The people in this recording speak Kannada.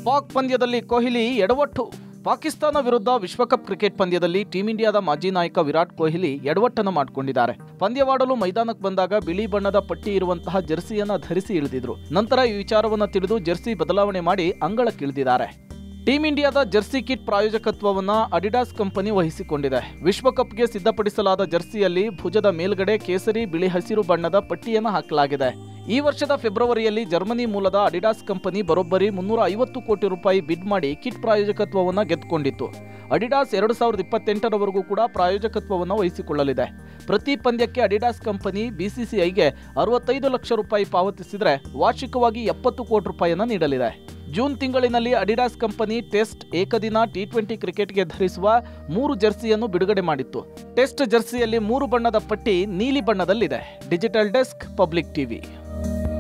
ಪಾಕ್ ಪಂದ್ಯದಲ್ಲಿ ಕೊಹ್ಲಿ ಎಡವಟ್ಟು ಪಾಕಿಸ್ತಾನ ವಿರುದ್ಧ ವಿಶ್ವಕಪ್ ಕ್ರಿಕೆಟ್ ಪಂದ್ಯದಲ್ಲಿ ಟೀಂ ಇಂಡಿಯಾದ ಮಾಜಿ ನಾಯಕ ವಿರಾಟ್ ಕೊಹ್ಲಿ ಎಡವಟ್ಟನ್ನು ಮಾಡಿಕೊಂಡಿದ್ದಾರೆ ಪಂದ್ಯವಾಡಲು ಮೈದಾನಕ್ಕೆ ಬಂದಾಗ ಬಿಳಿ ಬಣ್ಣದ ಪಟ್ಟಿ ಇರುವಂತಹ ಜೆರ್ಸಿಯನ್ನ ಧರಿಸಿ ಇಳಿದಿದ್ರು ನಂತರ ಈ ವಿಚಾರವನ್ನು ತಿಳಿದು ಜೆರ್ಸಿ ಬದಲಾವಣೆ ಮಾಡಿ ಅಂಗಳಕ್ಕಿಳಿದಿದ್ದಾರೆ ಟೀಂ ಇಂಡಿಯಾದ ಜೆರ್ಸಿ ಕಿಟ್ ಪ್ರಾಯೋಜಕತ್ವವನ್ನ ಅಡಿಡಾಸ್ ಕಂಪನಿ ವಹಿಸಿಕೊಂಡಿದೆ ವಿಶ್ವಕಪ್ಗೆ ಸಿದ್ಧಪಡಿಸಲಾದ ಜೆರ್ಸಿಯಲ್ಲಿ ಭುಜದ ಮೇಲ್ಗಡೆ ಕೇಸರಿ ಬಿಳಿ ಹಸಿರು ಬಣ್ಣದ ಪಟ್ಟಿಯನ್ನು ಹಾಕಲಾಗಿದೆ ಈ ವರ್ಷದ ಫೆಬ್ರವರಿಯಲ್ಲಿ ಜರ್ಮನಿ ಮೂಲದ ಅಡಿಡಾಸ್ ಕಂಪನಿ ಬರೋಬ್ಬರಿ ಮುನ್ನೂರ ಐವತ್ತು ಕೋಟಿ ರೂಪಾಯಿ ಬಿಡ್ ಮಾಡಿ ಕಿಟ್ ಪ್ರಾಯೋಜಕತ್ವವನ್ನ ಗೆದ್ದುಕೊಂಡಿತ್ತು ಅಡಿಡಾಸ್ ಎರಡು ಸಾವಿರದ ಇಪ್ಪತ್ತೆಂಟರವರೆಗೂ ಕೂಡ ಪ್ರಾಯೋಜಕತ್ವವನ್ನು ವಹಿಸಿಕೊಳ್ಳಲಿದೆ ಪ್ರತಿ ಪಂದ್ಯಕ್ಕೆ ಅಡಿಡಾಸ್ ಕಂಪನಿ ಬಿಸಿಸಿಐಗೆ ಅರವತ್ತೈದು ಲಕ್ಷ ರೂಪಾಯಿ ಪಾವತಿಸಿದರೆ ವಾರ್ಷಿಕವಾಗಿ ಎಪ್ಪತ್ತು ಕೋಟಿ ರೂಪಾಯಿಯನ್ನು ನೀಡಲಿದೆ ಜೂನ್ ತಿಂಗಳಿನಲ್ಲಿ ಅಡಿಡಾಸ್ ಕಂಪನಿ ಟೆಸ್ಟ್ ಏಕದಿನ ಟಿ ಟ್ವೆಂಟಿ ಕ್ರಿಕೆಟ್ಗೆ ಧರಿಸುವ ಮೂರು ಜೆರ್ಸಿಯನ್ನು ಬಿಡುಗಡೆ ಮಾಡಿತ್ತು ಟೆಸ್ಟ್ ಜೆರ್ಸಿಯಲ್ಲಿ ಮೂರು ಬಣ್ಣದ ಪಟ್ಟಿ ನೀಲಿ ಬಣ್ಣದಲ್ಲಿದೆ ಡಿಜಿಟಲ್ ಡೆಸ್ಕ್ ಪಬ್ಲಿಕ್ ಟಿವಿ